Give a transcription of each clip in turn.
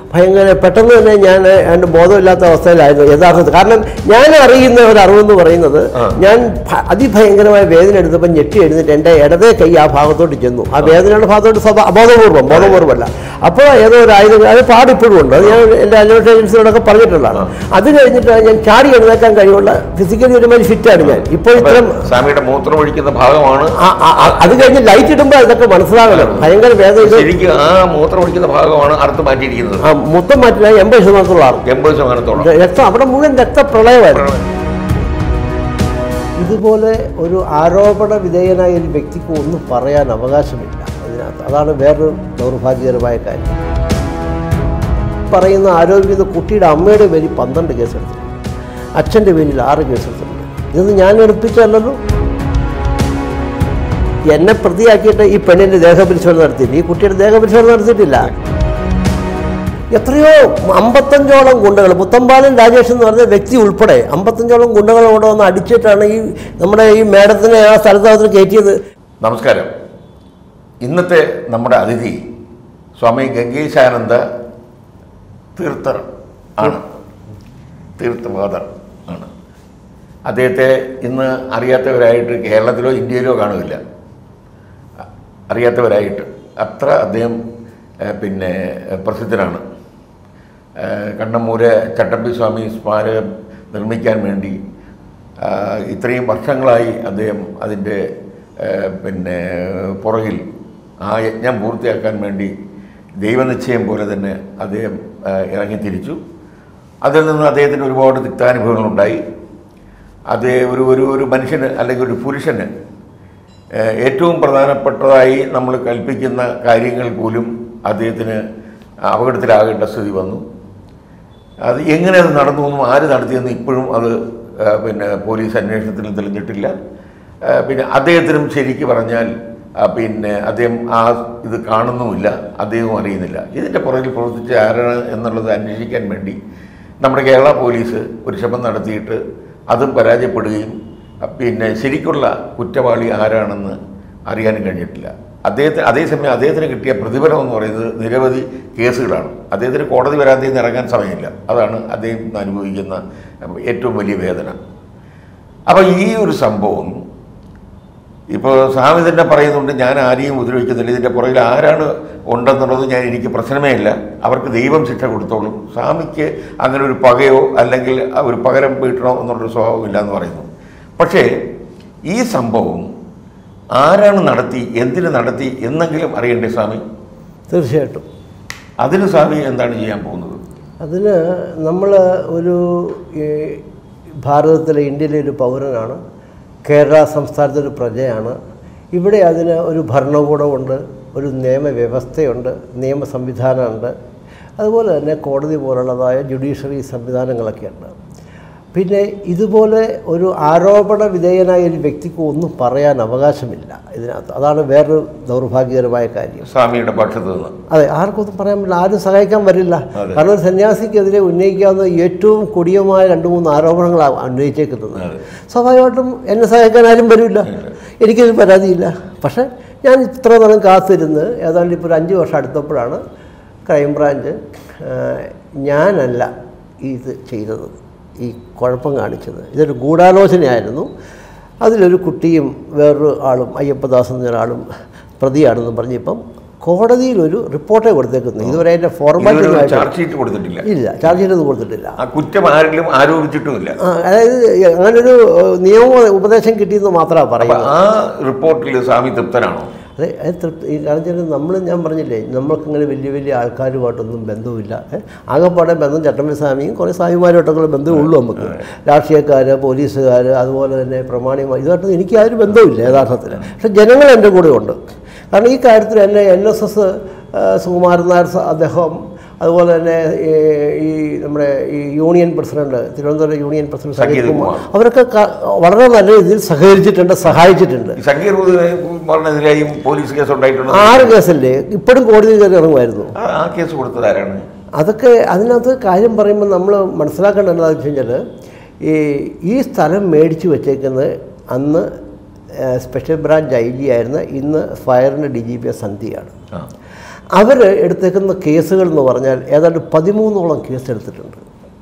ഭയങ്കര പെട്ടെന്ന് തന്നെ ഞാൻ എൻ്റെ ബോധമില്ലാത്ത അവസ്ഥയിലായിരുന്നു യഥാർത്ഥത്തിൽ കാരണം ഞാൻ അറിയുന്ന ഒരു അറിവെന്ന് പറയുന്നത് ഞാൻ ഭ- അതിഭയങ്കരമായ വേദന എടുത്തപ്പോൾ ഞെട്ടി എഴുന്നിട്ട് എൻ്റെ ഇടതേ കൈ ആ ഭാഗത്തോട്ട് ചെന്നു ആ വേദനയുടെ ഭാഗത്തോട്ട് സ്വഭാ അബോധപൂർവ്വം ബോധപൂർവ്വമല്ല അപ്പോൾ ഏതോ ഒരു ആയുധം അത് പാടിപ്പോഴും ഉണ്ട് അത് ഞാൻ എൻ്റെ അന്വേഷണ ഏജൻസിയോടൊക്കെ പറഞ്ഞിട്ടുള്ളതാണ് അത് കഴിഞ്ഞിട്ട് ഞാൻ ചാടി എഴുന്നേക്കാൻ കഴിവുള്ള ഫിസിക്കലി ഒരുമാതിരി ഫിറ്റാണ് ഞാൻ ഇപ്പോൾ ഇത്തരം സ്വാമിയുടെ മൂത്രം ഒഴിക്കുന്ന ഭാഗമാണ് ആ- ആ- ആ- അത് കഴിഞ്ഞ് ലൈറ്റ് ഇടുമ്പോൾ ഇതൊക്കെ മനസ്സിലാകണം ഭയങ്കര വേദന ഇത് ശരിക്കും ആ മൂത്രം ഒഴിക്കുന്ന ഭാഗമാണ് അറുത്ത് മാറ്റിയിരിക്കുന്നത് ആ മൊത്തം മാറ്റില്ല എൺപത് ശതമാനത്തോളം ആളും എൺപത് ശതമാനത്തോളം രക്തം അവിടെ മുഴുവൻ രക്തപ്രളയമായിരുന്നു ഇതുപോലെ ഒരു ആരോപണ വിധേയനായ ഒരു വ്യക്തിക്ക് ഒന്നും പറയാൻ അവകാശമില്ല ഇതിനകത്ത് അതാണ് വേറൊരു ദൗർഭാഗ്യകരമായ കാര്യം പറയുന്ന ആരോപിക്കുന്ന കുട്ടിയുടെ അമ്മയുടെ പേരിൽ പന്ത്രണ്ട് കേസെടുത്തിട്ടുണ്ട് അച്ഛൻ്റെ പേരിൽ ആറ് കേസെടുത്തിട്ടുണ്ട് ഇതൊന്നും ഞാൻ എടുപ്പിച്ചല്ലല്ലോ എന്നെ പ്രതിയാക്കിയിട്ട് ഈ പെണ്ണിൻ്റെ ദേഹപരിശോധന നടത്തിയില്ല ഈ കുട്ടിയുടെ ദേഹപരിശോധന നടത്തിയിട്ടില്ല എത്രയോ അമ്പത്തഞ്ചോളം ഗുണ്ടകൾ പുത്തമ്പാലൻ രാജേഷ് എന്ന് പറഞ്ഞ വ്യക്തി ഉൾപ്പെടെ അമ്പത്തഞ്ചോളം ഗുണ്ടകൾ ഇവിടെ വന്ന് അടിച്ചിട്ടാണ് ഈ നമ്മുടെ ഈ മേഡത്തിനെ ആ സ്ഥലത്ത് കയറ്റിയത് നമസ്കാരം ഇന്നത്തെ നമ്മുടെ അതിഥി സ്വാമി ഗംഗേശാനന്ദ തീർത്ഥർ ആണ് തീർത്ഥവാദർ ആണ് അദ്ദേഹത്തെ ഇന്ന് അറിയാത്തവരായിട്ട് കേരളത്തിലോ ഇന്ത്യയിലോ കാണുകയില്ല അ- അറിയാത്തവരായിട്ട് അത്ര അദ്ദേഹം ഏഹ്, പിന്നെ ഏഹ്, പ്രസിദ്ധനാണ് ഏഹ്, കണ്ണമ്മൂര് ചട്ടമ്പി സ്വാമി സ്മാരകം നിർമ്മിക്കാൻ വേണ്ടി ആഹ്, ഇത്രയും വർഷങ്ങളായി അദ്ദേഹം അതിൻ്റെ ഏഹ്, പിന്നെ പുറകിൽ ആ യജ്ഞം പൂർത്തിയാക്കാൻ വേണ്ടി ദൈവനിശ്ചയം പോലെ തന്നെ അദ്ദേഹം ഏഹ്, ഇറങ്ങിത്തിരിച്ചു അതിൽ നിന്ന് അദ്ദേഹത്തിന് ഒരുപാട് തിക്താനുഭവങ്ങളുണ്ടായി അത് ഒരു ഒരു ഒരു മനുഷ്യന് അല്ലെങ്കിൽ ഒരു പുരുഷന് ഏഹ്, ഏറ്റവും പ്രധാനപ്പെട്ടതായി നമ്മൾ കൽപ്പിക്കുന്ന കാര്യങ്ങൾ പോലും അദ്ദേഹത്തിന് അപകടത്തിലാകേണ്ട സ്ഥിതി വന്നു അത് എങ്ങനെ അത് നടന്നു എന്നും ആര് നടത്തിയെന്ന് ഇപ്പോഴും അത് ആ, പിന്നെ പോലീസ് അന്വേഷണത്തിൽ തെളിഞ്ഞിട്ടില്ല ആ, പിന്നെ അദ്ദേഹത്തിനും ശരിക്ക് പറഞ്ഞാൽ ആ, പിന്നെ അദ്ദേഹം ആ ഇത് കാണുന്നുമില്ല അദ്ദേഹവും അറിയുന്നില്ല ഇതിൻ്റെ പുറകിൽ പ്രവർത്തിച്ച ആരാണ് എന്നുള്ളത് അന്വേഷിക്കാൻ വേണ്ടി നമ്മുടെ കേരള പോലീസ് ഒരു ശ്രമം നടത്തിയിട്ട് അതും പരാജയപ്പെടുകയും ആ, പിന്നെ ശരിക്കുള്ള കുറ്റവാളി ആരാണെന്ന് അറിയാനും കഴിഞ്ഞിട്ടില്ല അദ്ദേഹത്തിന് അതേസമയം അദ്ദേഹത്തിന് കിട്ടിയ പ്രതിഫലം എന്ന് പറയുന്നത് നിരവധി കേസുകളാണ് അദ്ദേഹത്തിന് കോടതി വരാതെ ഇറങ്ങാൻ സമയമില്ല അതാണ് അദ്ദേഹം ഇന്ന് അനുഭവിക്കുന്ന ഏറ്റവും വലിയ വേദന അപ്പോൾ ഈ ഒരു സംഭവം ഇപ്പോൾ സ്വാമി തന്നെ പറയുന്നുണ്ട് ഞാൻ ആരെയും ഉപദ്രവിക്കുന്നില്ല ഇതിൻ്റെ പുറകിൽ ആരാണ് ഉണ്ടെന്നുള്ളത് ഞാൻ എനിക്ക് പ്രശ്നമേ ഇല്ല അവർക്ക് ദൈവം ശിക്ഷ കൊടുത്തോളും സ്വാമിക്ക് അങ്ങനെ ഒരു പകയോ അല്ലെങ്കിൽ ഒരു പകരം വീട്ടണോ എന്നുള്ളൊരു സ്വഭാവമില്ല എന്ന് പറയുന്നു പക്ഷേ ഈ സംഭവം ആരാണ് നടത്തി എന്തിന് നടത്തി എന്നെങ്കിലും അറിയണ്ടേ സ്വാമി തീർച്ചയായിട്ടും അതിന് സ്വാമി എന്താണ് ചെയ്യാൻ പോകുന്നത് അതിന് നമ്മൾ ഒരു ഈ ഭാരതത്തിലെ ഇന്ത്യയിലെ ഒരു പൗരനാണ് കേരള സംസ്ഥാനത്തെ ഒരു പ്രജയാണ് ഇവിടെ അതിന് ഒരു ഭരണകൂടമുണ്ട് ഒരു നിയമവ്യവസ്ഥയുണ്ട് നിയമ സംവിധാനമുണ്ട് അതുപോലെ തന്നെ കോടതി പോലുള്ളതായ ജുഡീഷ്യറി സംവിധാനങ്ങളൊക്കെ ഉണ്ട് പിന്നെ ഇതുപോലെ ഒരു ആരോപണ വിധേയനായ ഒരു വ്യക്തിക്ക് ഒന്നും പറയാൻ അവകാശമില്ല ഇതിനകത്ത് അതാണ് വേറൊരു ദൗർഭാഗ്യകരമായ കാര്യം സ്വാമിയുടെ പക്ഷത്ത് നിന്ന് അതെ ആർക്കൊന്നും പറയാൻ പറ്റില്ല ആരും സഹായിക്കാൻ വരില്ല അതെ. കാരണം ഒരു സന്യാസിക്കെതിരെ ഉന്നയിക്കാവുന്ന ഏറ്റവും കൊടിയമായ രണ്ട് മൂന്ന് ആരോപണങ്ങളാണ് ഉന്നയിച്ചേക്കുന്നത് അതെ. സ്വാഭാവികമായിട്ടും എന്നെ സഹായിക്കാൻ ആരും വരില്ല എനിക്കൊരു പരാതിയില്ല പക്ഷേ ഞാൻ ഇത്ര നാളും കാത്തിരുന്ന് ഏതാണ്ട് ഇപ്പോൾ ഒരു അഞ്ച് വർഷം അടുത്തപ്പോഴാണ് ക്രൈംബ്രാഞ്ച് ഞാനല്ല ഇത് ചെയ്തത് ഈ കുഴപ്പം കാണിച്ചത് ഇതൊരു ഗൂഢാലോചനയായിരുന്നു അതിലൊരു കുട്ടിയും വേറൊരു ആളും അയ്യപ്പദാസ് എന്ന ഒരാളും പ്രതിയാണെന്ന് പറഞ്ഞിപ്പം കോടതിയിൽ ഒരു റിപ്പോർട്ടേ കൊടുത്തേക്കുന്നു ഇതുവരെ അതിൻ്റെ ഇതുവരെ ഫോർമാലിറ്റി ഒരു ചാർജ് ഷീറ്റ് കൊടുത്തിട്ടില്ല ഇല്ല ചാർജ് ഷീറ്റൊന്നും കൊടുത്തിട്ടില്ല ആ കുറ്റം ആരെങ്കിലും ആരോപിച്ചിട്ടുമില്ല ആ, അതായത് അങ്ങനൊരു ഏഹ്, നിയമ ഉപദേശം കിട്ടിയെന്ന് മാത്രമാണ് അപ്പൊ പറയുന്നത് ആ റിപ്പോർട്ടിൽ സ്വാമി തൃപ്തനാണോ അതെ അത് തൃപ്തി ഈ കാരണം വെച്ചാൽ നമ്മൾ ഞാൻ പറഞ്ഞില്ലേ നമ്മൾക്കിങ്ങനെ വലിയ വലിയ ആൾക്കാരുമായിട്ടൊന്നും ബന്ധമില്ല ഏ? ആകെപ്പാടെ ബന്ധം ചട്ടമ്പി സ്വാമിയും കുറേ സ്വാമിമാരുമായിട്ടൊക്കെ ബന്ധമേ ഉള്ളൂ നമുക്ക് രാഷ്ട്രീയക്കാർ പോലീസുകാർ അതുപോലെ തന്നെ പ്രമാണിമാർ ഇതുമായിട്ട് എനിക്ക് ആ ഒരു ബന്ധമില്ല യഥാർത്ഥത്തിൽ പക്ഷെ ജനങ്ങൾ എൻ്റെ കൂടെ ഉണ്ട് കാരണം ഈ കാര്യത്തിൽ എന്നെ N S S Sukumaran Nair സ- അദ്ദേഹം അതുപോലെ തന്നെ ഈ ഈ നമ്മുടെ ഈ union president Thiruvananthapuram union president Sangeeth Sangeeth Kumar Kumar. അവരൊക്കെ ക- വളരെ നല്ല രീതിയിൽ സഹകരിച്ചിട്ടുണ്ട് സഹായിച്ചിട്ടുണ്ട് ഈ സംഗീർ കുമാറിനെതിരെയും പോലീസ് കേസ് ഉണ്ടായിട്ടുണ്ട് ആറ് കേസല്ലേ ഇപ്പോഴും കോടതി കയറി ഇറങ്ങുമായിരുന്നു ആ ആ കേസ് കൊടുത്തത് ആരാണ് അതൊക്കെ അതിനകത്ത് കാര്യം പറയുമ്പോൾ നമ്മൾ മനസ്സിലാക്കേണ്ടത് എന്താണെന്ന് വെച്ച് കഴിഞ്ഞാൽ ഈ ഈ സ്ഥലം മേടിച്ച് വെച്ചേക്കുന്നത് അന്ന് ഏഹ്, സ്പെഷ്യൽ ബ്രാഞ്ച് ഐ ജി ആയിരുന്ന ഇന്ന് ഫയറിൻ്റെ ഡി ജി പി സന്ധിയാണ് ആ അവർ എടുത്തേക്കുന്ന കേസുകൾ എന്ന് പറഞ്ഞാൽ ഏതാണ്ട് പതിമൂന്നോളം കേസ് എടുത്തിട്ടുണ്ട്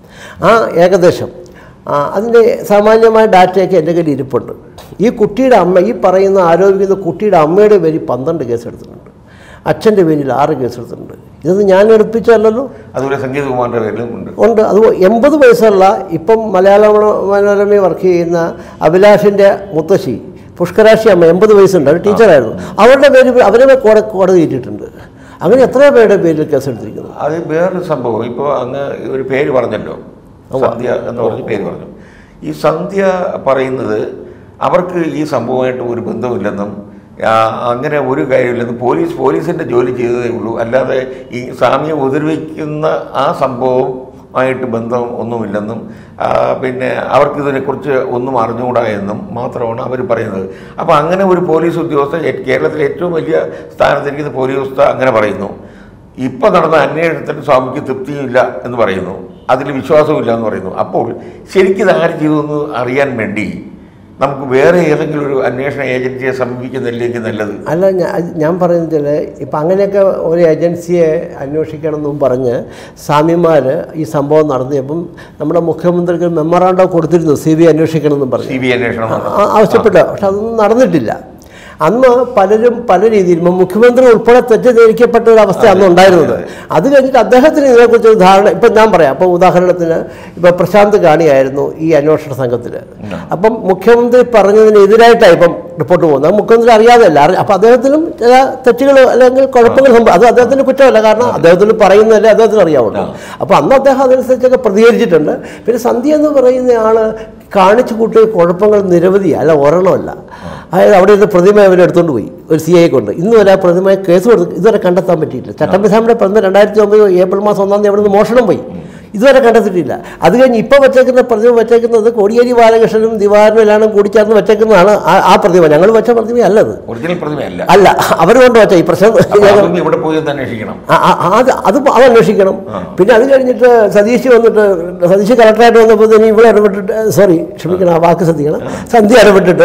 ആ ഏകദേശം ആ, അതിൻ്റെ സാമാന്യമായ ഡാറ്റയൊക്കെ എൻ്റെ കയ്യിൽ ഇരിപ്പുണ്ട് ഈ കുട്ടിയുടെ അമ്മ ഈ പറയുന്ന ആരോപിക്കുന്ന കുട്ടിയുടെ അമ്മയുടെ പേരിൽ പന്ത്രണ്ട് കേസ് എടുത്തിട്ടുണ്ട് അച്ഛൻ്റെ പേരിൽ ആറ് കേസ് എടുത്തിട്ടുണ്ട് ഇതൊന്നും ഞാൻ എടുപ്പിച്ചല്ലോ അതുപോലെ സംഗീത് കുമാറിന്റെ പേരിലും ഉണ്ട് ഉണ്ട് അത് എൺപത് വയസ്സുള്ള ഇപ്പം മലയാള മനോരമയിൽ വർക്ക് ചെയ്യുന്ന അഭിലാഷിൻ്റെ മുത്തശ്ശി പുഷ്കരാശി അമ്മ എൺപത് വയസ്സുണ്ട് അവർ ടീച്ചറായിരുന്നു അവരുടെ പേര് അവരെ കോടതി കോടതി ഇട്ടിട്ടുണ്ട് അങ്ങനെ എത്രയോ പേരുടെ പേരിൽ കേസ് എടുത്തിരിക്കുന്നു അത് വേറൊരു സംഭവം ഇപ്പോൾ അങ്ങ് ഒരു പേര് പറഞ്ഞല്ലോ സന്ധ്യ എന്ന് പറഞ്ഞ പേര് പറഞ്ഞു ഈ സന്ധ്യ പറയുന്നത് അവർക്ക് ഈ സംഭവമായിട്ട് ഒരു ബന്ധമില്ലെന്നും ആ, അങ്ങനെ ഒരു കാര്യമില്ലെന്നും പോലീസ് പോലീസിൻ്റെ ജോലി ചെയ്തതേ ഉള്ളൂ അല്ലാതെ ഈ സ്വാമിയെ ഉപദ്രവിക്കുന്ന ആ സംഭവം ആയിട്ട് ബന്ധം ഒന്നുമില്ലെന്നും ആ, പിന്നെ അവർക്കിതിനെക്കുറിച്ച് ഒന്നും അറിഞ്ഞുകൂടാ എന്നും മാത്രമാണ് അവർ പറയുന്നത് അപ്പോൾ അങ്ങനെ ഒരു പോലീസ് ഉദ്യോഗസ്ഥ ഏ- കേരളത്തിലെ ഏറ്റവും വലിയ സ്ഥാനത്തിരിക്കുന്ന പോലീസ് ഉദ്യോഗസ്ഥ അങ്ങനെ പറയുന്നു ഇപ്പം നടന്ന അന്വേഷണത്തിൽ സ്വാമിക്ക് തൃപ്തിയില്ല എന്ന് പറയുന്നു അതിൽ വിശ്വാസമില്ല എന്ന് പറയുന്നു അപ്പോൾ ശരിക്കും ഇത് ആര് ചെയ്തു എന്ന് അറിയാൻ വേണ്ടി നമുക്ക് വേറെ ഏതെങ്കിലും ഒരു അന്വേഷണ ഏജൻസിയെ സമീപിക്കുന്നില്ലെങ്കിൽ നല്ലത് അല്ല ഞാൻ ഞാൻ പറയുന്നതിൽ ഇപ്പം അങ്ങനെയൊക്കെ ഒരു ഏജൻസിയെ അന്വേഷിക്കണം എന്നും പറഞ്ഞ് സ്വാമിമാർ ഈ സംഭവം നടത്തിയപ്പം നമ്മുടെ മുഖ്യമന്ത്രിക്ക് മെമ്മറാണ്ടോ കൊടുത്തിരുന്നു സി ബി അന്വേഷിക്കണം എന്നും പറഞ്ഞു സി ബി അന്വേഷണം നടത്തണം. ആ- ആവശ്യപ്പെട്ട പക്ഷെ അതൊന്നും നടന്നിട്ടില്ല അന്ന് പലരും പല രീതിയിൽ ഇപ്പം മുഖ്യമന്ത്രി ഉൾപ്പെടെ തെറ്റിദ്ധരിക്കപ്പെട്ട ഒരു അവസ്ഥ അന്ന് ഉണ്ടായിരുന്നത് അത് കഴിഞ്ഞിട്ട് അദ്ദേഹത്തിന് ഇതിനെക്കുറിച്ച് ഒരു ധാരണ ഇപ്പം ഞാൻ പറയാം അപ്പോൾ ഉദാഹരണത്തിന് ഇപ്പം പ്രശാന്ത് കാണിയായിരുന്നു ഈ അന്വേഷണ സംഘത്തിൽ അപ്പം മുഖ്യമന്ത്രി പറഞ്ഞതിനെതിരായിട്ടാണ് ഇപ്പം റിപ്പോർട്ട് പോകുന്നത് അത് മുഖ്യമന്ത്രി അറിയാതെയല്ല അറി അപ്പം അദ്ദേഹത്തിനും ചില തെറ്റുകൾ അല്ലെങ്കിൽ കുഴപ്പങ്ങൾ സംഭവം അത് അദ്ദേഹത്തിന് കുറ്റമല്ല കാരണം അദ്ദേഹത്തിന് പറയുന്നതല്ലേ അദ്ദേഹത്തിന് അറിയാവുള്ളൂ അപ്പോൾ അന്ന് അദ്ദേഹം അതനുസരിച്ചൊക്കെ പ്രതികരിച്ചിട്ടുണ്ട് പിന്നെ സന്ധ്യ എന്ന് പറയുന്ന ആള് കാണിച്ചു കൂട്ടിയ കുഴപ്പങ്ങൾ നിരവധി അല്ല ഒരെണ്ണമല്ല അതായത് അവിടെ ഒരു പ്രതിമ അവർ എടുത്തുകൊണ്ട് പോയി ഒരു സി ഐ കൊണ്ട് ഇന്ന് വരെ ആ പ്രതിമയെ കേസ് കൊടുത്ത് ഇതുവരെ കണ്ടെത്താൻ പറ്റിയിട്ടില്ല ചട്ടമ്പിസാമിയുടെ പ്രതിമ രണ്ടായിരത്തി ഒമ്പത് ഏപ്രിൽ മാസം ഒന്നാം തീയതി അവിടെ നിന്ന് മോഷണം പോയി ഇതുവരെ കണ്ടെത്തിയിട്ടില്ല അത് കഴിഞ്ഞ് ഇപ്പോൾ വെച്ചേക്കുന്ന പ്രതിമ വെച്ചേക്കുന്നത് കോടിയേരി ബാലകൃഷ്ണനും ദിവാരനും എല്ലാം കൂടി ചേർന്ന് വെച്ചേക്കുന്നതാണ് ആ- ആ പ്രതിമ ഞങ്ങൾ വെച്ച പ്രതിമ അല്ലത് ഒറിജിനൽ പ്രതിമയല്ല അല്ല അവർ കൊണ്ട് വെച്ച ഈ പ്രശ്നം അപ്പോൾ അതൊന്നും ഇവിടെ പോയി ഒന്ന് അന്വേഷിക്കണം ആ- ആ- ആ- അത് അത് അത് അന്വേഷിക്കണം പിന്നെ അത് കഴിഞ്ഞിട്ട് സതീഷ് വന്നിട്ട് സതീഷ് കളക്ടറായിട്ട് വന്നപ്പോൾ തന്നെ ഇവിടെ ഇടപെട്ടിട്ട് സോറി ക്ഷമിക്കണം ആ വാക്ക് ശ്രദ്ധിക്കണം സന്ധ്യ ഇടപെട്ടിട്ട്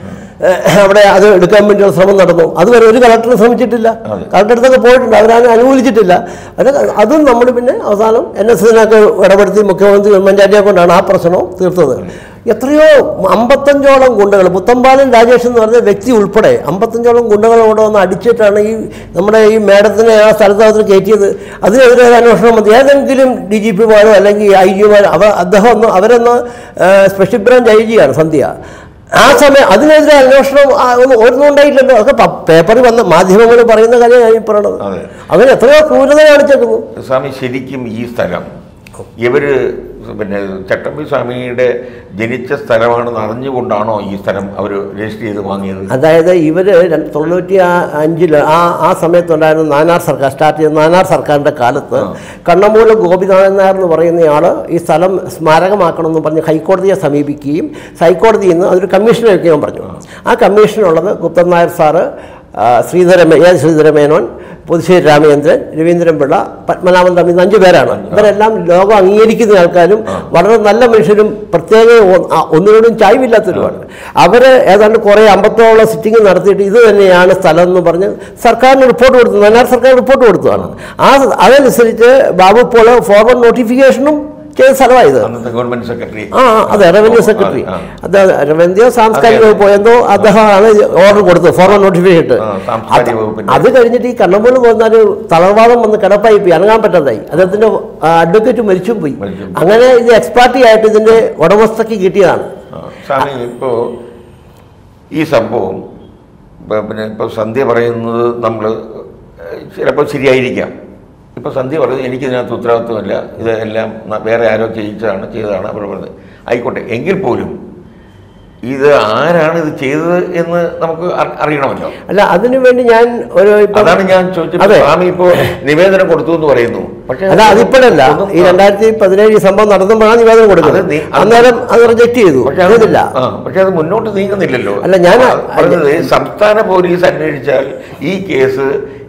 ഏഹ്, അവിടെ അത് എടുക്കാൻ വേണ്ടിയുള്ള ശ്രമം നടന്നു അതുവരെ ഒരു കളക്ടറും ശ്രമിച്ചിട്ടില്ല കളക്ടർ അടുത്തൊക്കെ പോയിട്ടുണ്ട് അവരാരും അനുകൂലിച്ചിട്ടില്ല അത് അതും നമ്മൾ പിന്നെ അവസാനം എൻ എസ് എസിനൊക്കെ ഇടപെടുത്തി മുഖ്യമന്ത്രി ഉമ്മൻചാണ്ടിയെ കൊണ്ടാണ് ആ പ്രശ്നവും തീർത്തത് എത്രയോ അമ്പത്തഞ്ചോളം ഗുണ്ടകൾ പുത്തമ്പാലൻ രാജേഷ് എന്ന് പറഞ്ഞ വ്യക്തി ഉൾപ്പെടെ അമ്പത്തഞ്ചോളം ഗുണ്ടകൾ ഇവിടെ വന്ന് അടിച്ചിട്ടാണ് ഈ നമ്മുടെ ഈ മേഡത്തിനെ ആ സ്ഥലത്ത് കയറ്റിയത് അതിനെതിരെ ഒരു അന്വേഷണം മതി ഏതെങ്കിലും ഡി ജി പിമാരോ അല്ലെങ്കിൽ ഐ ജിമാരോ അവർ അദ്ദേഹം ഒന്ന് അവരൊന്ന് ആ, സ്പെഷ്യൽ ബ്രാഞ്ച് ഐ ജിയാണ് സന്ധ്യ ആ സമയം അതിനെതിരെ അന്വേഷണം ആ, ഒന്നും ഒന്നും ഉണ്ടായില്ലല്ലോ അതൊക്കെ പ- പേപ്പറിൽ വന്ന മാധ്യമങ്ങൾ പറയുന്ന കാര്യം ഞാൻ ഈ പറയണത് അതെ. അങ്ങനെ എത്രയോ ക്രൂരത കാണിച്ചേക്കുന്നു സ്വാമി ശരിക്കും ഈ സ്ഥലം ഇവര് പിന്നെ ചട്ടമ്പി സ്വാമിയുടെ ജനിച്ച സ്ഥലമാണെന്ന് അറിഞ്ഞുകൊണ്ടാണോ ഈ സ്ഥലം അവർ രജിസ്റ്റർ ചെയ്ത് വാങ്ങിയത് അതായത് ഇവർ തൊണ്ണൂറ്റി ആ- അഞ്ചില് ആ ആ സമയത്തുണ്ടായിരുന്ന നാനാർ സർക്കാർ സ്റ്റാർട്ട് ചെയ്ത നാനാർ സർക്കാരിൻ്റെ കാലത്ത് കണ്ണമൂലം ഗോപിനാഥൻ നായർ എന്ന് പറയുന്നയാൾ ഈ സ്ഥലം സ്മാരകമാക്കണമെന്ന് പറഞ്ഞ് ഹൈക്കോടതിയെ സമീപിക്കുകയും ഹൈക്കോടതിയിൽ നിന്ന് അതൊരു കമ്മീഷൻ വയ്ക്കുകയും പറഞ്ഞു ആ കമ്മീഷനുള്ളത് ഗുപ്തൻ നായർ സാറ് ആ, ശ്രീധരമേ എ ശ്രീധരമേനോൻ പുതുശ്ശേരി രാമചന്ദ്രൻ രവീന്ദ്രൻ പിള്ള പത്മനാഭൻ തമ്മിൽ അഞ്ചു പേരാണ് ഇവരെല്ലാം ലോകം അംഗീകരിക്കുന്ന ആൾക്കാരും വളരെ നല്ല മനുഷ്യരും പ്രത്യേക ഒ- ആ, ഒന്നിനോടും ചായ്വില്ലാത്തവരുമാണ് അവർ ഏതാണ്ട് കുറേ അമ്പത്തോളം സിറ്റിംഗ് നടത്തിയിട്ട് ഇത് തന്നെയാണ് സ്ഥലം എന്ന് പറഞ്ഞ് സർക്കാരിന് റിപ്പോർട്ട് കൊടുത്തു നന്നാർ സർക്കാർ റിപ്പോർട്ട് കൊടുത്തതാണ് ആ അതനുസരിച്ച് ബാബു ഇപ്പോൾ ഫോർവേഡ് നോട്ടിഫിക്കേഷനും ചെയ്ത സ്ഥലമായത് അന്നത്തെ ഗവൺമെന്റ് സെക്രട്ടറി ആ ആ, അതെ റവന്യൂ സെക്രട്ടറി ആ. അദ്ദേഹം റവന്യൂ സാംസ്കാരിക വകുപ്പ് എന്തോ അദ്ദേഹമാണ് ഓർഡർ കൊടുത്തത് ഫോർവേഡ് നോട്ടിഫിക്കേഷൻ ആ, സാംസ്കാരിക വകുപ്പിന്റെ. അത് കഴിഞ്ഞിട്ട് ഈ കണ്ണമ്പൂർ പോകുന്നൊരു തളർവാദം വന്ന് കിടപ്പായി പോയി അനങ്ങാൻ പറ്റാതായി അദ്ദേഹത്തിന്റെ അഡ്വക്കേറ്റ് മരിച്ചും പോയി മരിച്ചും പോയി. അങ്ങനെ ഇത് എക്സ്പാർട്ടി ആയിട്ട് ഇതിന്റെ ഉടമസ്ഥക്ക് കിട്ടിയതാണ് ആ, സ്വാമി ഇപ്പോൾ ഈ സംഭവം ഇപ്പൊ പിന്നെ ഇപ്പോൾ സന്ധ്യ പറയുന്നത് നമ്മൾ ചിലപ്പോൾ ശരിയായിരിക്കാം ഇപ്പോൾ സന്ധ്യ പറയുന്നത് എനിക്കിതിനകത്ത് ഉത്തരവാദിത്വമില്ല ഇത് എല്ലാം ന- വേറെ ആരോ ചെയ്യിച്ചതാണ് ചെയ്തതാണ് അവർ പറഞ്ഞത് ആയിക്കോട്ടെ എങ്കിൽ പോലും ഇത് ആരാണ് ഇത് ചെയ്തത് എന്ന് നമുക്ക് അറി- അറിയണമല്ലോ അല്ല അതിനു വേണ്ടി ഞാൻ ഒരു ഇപ്പം അതാണ് ഞാൻ ചോദിച്ചത് അതെ. സ്വാമി ഇപ്പോൾ നിവേദനം കൊടുത്തു എന്ന് പറയുന്നു പക്ഷേ അല്ല അതിപ്പോഴല്ല ഒന്നും- ഈ രണ്ടായിരത്തി പതിനേഴ് ഈ സംഭവം നടത്തുമ്പോഴാണ് നിവേദനം കൊടുക്കുന്നത് അത് നീ- അത് അന്നേരം അത് റിജക്ട് ചെയ്തു പക്ഷെ അത് ചെയ്തില്ല ആ, പക്ഷെ അത് മുന്നോട്ട് നീങ്ങുന്നില്ലല്ലോ അല്ല, ഞാൻ- ആ, പറഞ്ഞത് സംസ്ഥാന പോലീസ് അന്വേഷിച്ചാൽ ഈ കേസ്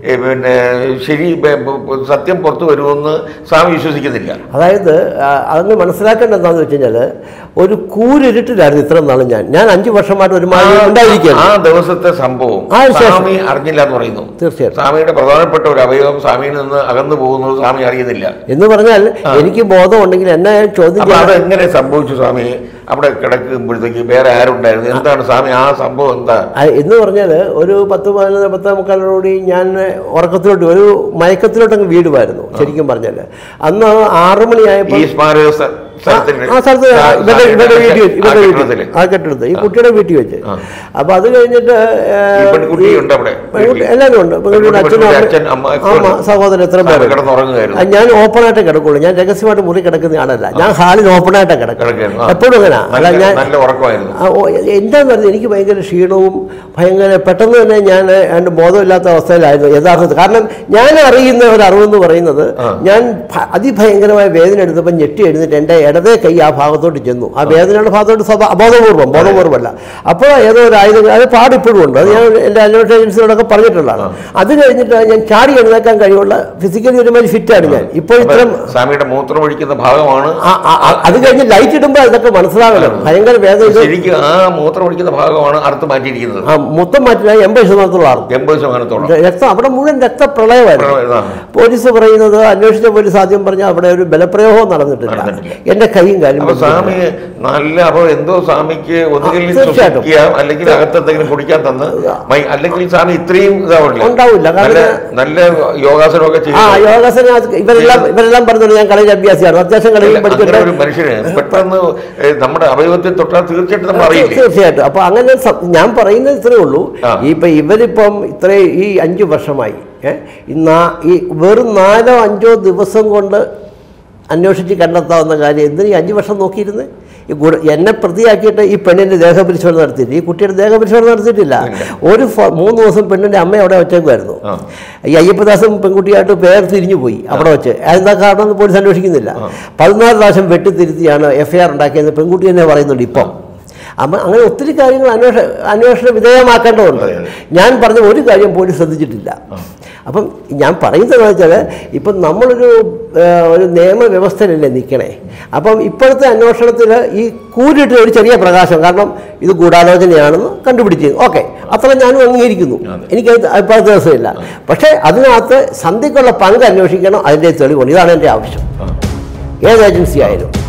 ഏ, പിന്നെ ശരി ബ- ബ- സത്യം പുറത്തു വരുമെന്ന് സ്വാമി വിശ്വസിക്കുന്നില്ല അതായത് ആ, അതൊന്ന് മനസ്സിലാക്കേണ്ട എന്താണെന്ന് വെച്ച് കഴിഞ്ഞാൽ ഒരു കൂരിരുട്ടിലായിരുന്നു ഇത്ര നാളും ഞാൻ ഞാൻ അഞ്ച് വർഷമായിട്ട് ഒരു മായി ഉണ്ടായിരിക്കുകയാണ് ആ ദിവസത്തെ സംഭവം ആ ശേഷം. സ്വാമി അറിഞ്ഞില്ല എന്ന് പറയുന്നു തീർച്ചയായിട്ടും സ്വാമിയുടെ പ്രധാനപ്പെട്ട ഒരു അവയവം സ്വാമിയിൽ നിന്ന് അകന്നു പോകുന്നത് സ്വാമി അറിയുന്നില്ല എന്ന് പറഞ്ഞാൽ എനിക്ക് ബോധമുണ്ടെങ്കിൽ എന്നെ ചോദ്യം അപ്പൊ ചെയ്യാൻ അത് എങ്ങനെ സംഭവിച്ചു സ്വാമി അവിടെ കിടക്കുമ്പോഴത്തേക്ക് വേറെ ആരുണ്ടായിരുന്നു എന്താണ് സ്വാമി ആ സംഭവം എന്താ ആ, എന്ന് പറഞ്ഞാൽ ഒരു പത്ത് പതിനൊന്ന് പത്ത് മുക്കാലോടുകൂടി ഞാൻ ഉറക്കത്തിലോട്ട് ഒരു മയക്കത്തിലോട്ടങ്ങ് വീടുമായിരുന്നു ശരിക്കും പറഞ്ഞാൽ അന്ന് ആറു ഈ മണിയായപ്പോൾ സ്മാരക സ്ഥ- സ്ഥലത്തിന് ആ സ്ഥലത്ത് ആ, ഇവരുടെ ഇവരുടെ വീട്ടിൽ വെച്ച് ആ ഇവരുടെ കെട്ടിടത്തില്. വീട്ടിൽ ആ കെട്ടിടത്ത് ഈ കുട്ടിയുടെ വീട്ടിൽ വെച്ച് ആ. അപ്പൊ അത് കഴിഞ്ഞിട്ട് ഏ, ഈ പെൺകുട്ടി ഉണ്ട് അവിടെ പെൺകുട്ടി എല്ലാവരും ഉണ്ട് പെൺകുട്ടിയുടെ അച്ഛനും പെൺകുട്ടിയുടെ അമ്മ- അച്ഛൻ, അമ്മ, അമ്മ സഹോദരൻ എത്ര സ്വാമി പേര് കിടന്നുറങ്ങുകയായിരുന്നു ആ, ഞാൻ ഓപ്പണായിട്ട് കിടക്കുള്ളൂ ഞാൻ രഹസ്യമായിട്ട് മുറി കിടക്കുന്ന ആളല്ല ഞാൻ ഹാളിൽ ഓപ്പണായിട്ട് കിടക്കും കിടക്കുകയായിരുന്നു. ആ. എപ്പോഴും അങ്ങനെ അല്ല നല്ല ഞാൻ നല്ല ഉറക്കമായിരുന്നു ആ, ഓ, എന്താന്ന് പറഞ്ഞാൽ എനിക്ക് ഭയങ്കര ക്ഷീണവും ഭയങ്കര പെട്ടെന്ന് തന്നെ ഞാൻ എൻ്റെ ബോധമില്ലാത്ത അവസ്ഥയിലായിരുന്നു യഥാർത്ഥത്തിൽ കാരണം ഞാൻ അറിയുന്ന ഒരു അറിവെന്ന് പറയുന്നത് ഞാൻ ഭ- അതിഭയങ്കരമായ വേദന എടുത്തപ്പോൾ ഞെട്ടി എഴുന്നിട്ട് എൻ്റെ ഇടതേ കൈ ആ ഭാഗത്തോട്ട് ചെന്നു ആ വേദനയുടെ ഭാഗത്തോട്ട് സ്വഭാ അബോധപൂർവ്വം ബോധപൂർവ്വമല്ല അപ്പോൾ ഏതോ ഒരു ആയുധം അത് പാടിപ്പോഴും ഉണ്ട് അത് ഞാൻ എൻ്റെ അന്വേഷണ ഏജൻസിയോടൊക്കെ പറഞ്ഞിട്ടുള്ളതാണ് അത് കഴിഞ്ഞിട്ട് ഞാൻ ചാടി എഴുന്നേക്കാൻ കഴിവുള്ള ഫിസിക്കലി ഒരുമാതിരി ഫിറ്റാണ് ഞാൻ ഇപ്പോൾ അപ്പൊ ഇത്തരം സ്വാമിയുടെ മൂത്രം ഒഴിക്കുന്ന ഭാഗമാണ് ആ- ആ- ആ- അത് കഴിഞ്ഞ് ലൈറ്റ് ഇടുമ്പോൾ ഇതൊക്കെ മനസ്സിലാകണം ഭയങ്കര വേദന ഇത് ശരിക്കും ആ മൂത്രം ഒഴിക്കുന്ന ഭാഗമാണ് അറുത്ത് മാറ്റിയിരിക്കുന്നത് ആ മൊത്തം മാറ്റില്ല എൺപത് ശതമാനത്തോളം ആർക്കും എൺപത് ശതമാനത്തോളം രക്തം അവിടെ മുഴുവൻ രക്തപ്രളയമായിരുന്നു ഇതാണ്. പോലീസ് പറയുന്നത് അന്വേഷിച്ച പോലീസ് ആദ്യം പറഞ്ഞാൽ അവിടെ ഒരു ബലപ്രയോഗം നടന്നിട്ടില്ല നടന്നിട്ടില്ല. എന്റെ കൈയും കാലും അപ്പൊ സ്വാമി നല്ല അപ്പൊ എന്തോ സ്വാമിക്ക് ഒന്നുകിൽ ആ, തീർച്ചയായിട്ടും. ശ്വസിക്കുക അല്ലെങ്കിൽ അകത്തെന്തെങ്കിലും കുടിക്കാൻ തന്ന് മൈ- അല്ലെങ്കിൽ സ്വാമി ഇത്രയും ഇതാവില്ല ഉണ്ടാവില്ല. നല്ല കാരണം നല്ല യോഗാസനമൊക്കെ ആ ചെയ്യും യോഗാസന ഇവരെല്ലാം ഇവരെല്ലാം പറഞ്ഞത് ഞാൻ കളയിൽ അഭ്യാസിയാണ് അത്യാവശ്യം കളയിൽ അങ്ങനെ ഒരു പഠിച്ചിട്ട് മനുഷ്യന് പെട്ടെന്ന് ഏ, നമ്മുടെ അവയവത്തിൽ തൊട്ടാൽ തീർച്ചയായിട്ടും നമ്മൾ അറിയില്ലേ തീർച്ചയായിട്ടും അപ്പൊ അങ്ങനെ സം- ഞാൻ പറയുന്നത് ഇത്രേ ഉള്ളൂ ആ. ഈ ഇപ്പൊ ഇവരിപ്പം ഇത്രേ ഈ അഞ്ചു വർഷമായി ഏ, ഈ നാ- ഈ വെറും നാലോ അഞ്ചോ ദിവസം കൊണ്ട് അന്വേഷിച്ച് കണ്ടെത്താവുന്ന കാര്യം എന്തിനു ഈ അഞ്ച് വർഷം നോക്കിയിരുന്നത് ഈ ഗുണ എന്നെ പ്രതിയാക്കിയിട്ട് ഈ പെണ്ണിൻ്റെ ദേഹപരിശോധന നടത്തിയില്ല ഈ കുട്ടിയുടെ ദേഹപരിശോധന നടത്തിയിട്ടില്ല ഒരു ഫ- മൂന്ന് ദിവസം പെണ്ണിൻ്റെ അമ്മ അവിടെ വെച്ചേക്കുമായിരുന്നു ആ. ഈ അയ്യപ്പദാസും പെൺകുട്ടിയായിട്ട് പേർ തിരിഞ്ഞു പോയി അവിടെ വെച്ച് എന്താ കാരണം എന്ന് പോലീസ് അന്വേഷിക്കുന്നില്ല പതിനാല് പ്രാവശ്യം വെട്ടിത്തിരുത്തിയാണ് എഫ് ഐ ആർ ഉണ്ടാക്കിയെന്ന് പെൺകുട്ടി തന്നെ പറയുന്നുണ്ട് ഇപ്പം അപ്പം അങ്ങനെ ഒത്തിരി കാര്യങ്ങൾ അന്വേഷ അന്വേഷണ വിധേയമാക്കേണ്ടതുണ്ട് അതെ, അതെ. ഞാൻ പറഞ്ഞ ഒരു കാര്യം പോലീസ് ശ്രദ്ധിച്ചിട്ടില്ല അപ്പം ഞാൻ പറയുന്നത് എന്ന് വെച്ചാൽ ഇപ്പം നമ്മളൊരു ആ, ഒരു നിയമവ്യവസ്ഥയിലല്ലേ നിൽക്കണേ അപ്പം ഇപ്പോഴത്തെ അന്വേഷണത്തിൽ ഈ കൂരിട്ട് ഒരു ചെറിയ പ്രകാശം കാരണം ഇത് ഗൂഢാലോചനയാണെന്ന് കണ്ടുപിടിച്ചു ഓക്കെ അത്ര ഞാനും അംഗീകരിക്കുന്നു എനിക്കത് അഭിപ്രായ ദിവസമില്ല പക്ഷേ അതിനകത്ത് സന്ധ്യക്കുള്ള പങ്ക് അന്വേഷിക്കണം അതിൻ്റെ തെളിവുണ്ട് ഇതാണ് എൻ്റെ ആവശ്യം ഏത് ഏജൻസി ആയാലും